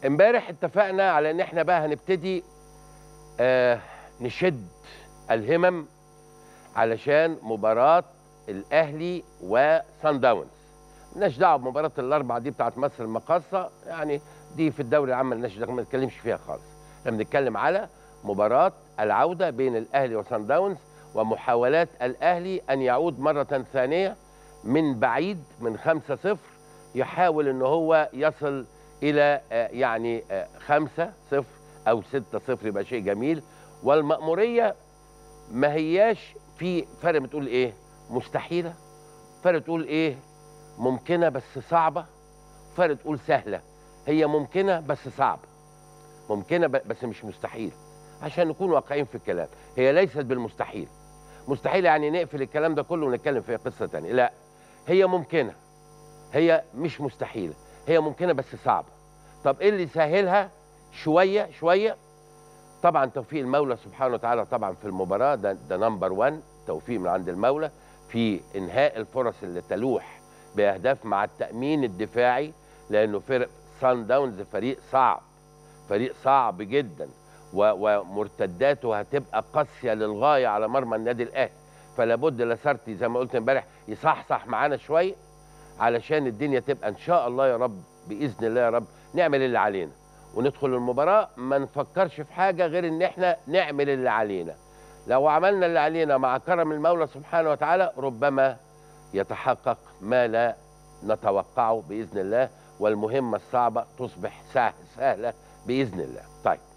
امبارح اتفقنا على ان احنا بقى هنبتدي آه نشد الهمم علشان مباراة الاهلي وصن داونز مالناش دعوه بمباراه الاربع دي بتاعت مصر المقاصه يعني دي في الدوري العام مالناش دعوه ما نتكلمش فيها خالص احنا بنتكلم على مباراه العوده بين الاهلي وصن داونز ومحاولات الاهلي ان يعود مره ثانيه من بعيد من 5 0 يحاول ان هو يصل الى آه، يعني 5 0 او 6 0 يبقى شيء جميل والمأموريه ما هياش في فرق بتقول ايه مستحيله فرق تقول ايه ممكنه بس صعبه فرق تقول سهله هي ممكنه بس صعبه ممكنه ب- بس مش مستحيل عشان نكون واقعيين في الكلام هي ليست بالمستحيل مستحيل يعني نقفل الكلام ده كله ونتكلم في قصه تانية لا هي ممكنه هي مش مستحيله هي ممكنه بس صعبه طب ايه اللي يسهلها شويه شويه طبعا توفيق المولى سبحانه وتعالى طبعا في المباراه ده ده نمبر 1 توفيق من عند المولى في انهاء الفرص اللي تلوح باهداف مع التامين الدفاعي لانه فرق سان داونز فريق صعب فريق صعب جدا و- ومرتداته هتبقى قاسيه للغايه على مرمى النادي الاهلي فلا بد لاسارتي زي ما قلت امبارح يصحصح معانا شويه علشان الدنيا تبقى ان شاء الله يا رب باذن الله يا رب نعمل اللي علينا وندخل المباراه ما نفكرش في حاجه غير ان احنا نعمل اللي علينا لو عملنا اللي علينا مع كرم المولى سبحانه وتعالى ربما يتحقق ما لا نتوقعه باذن الله والمهمه الصعبه تصبح سه- سهله باذن الله طيب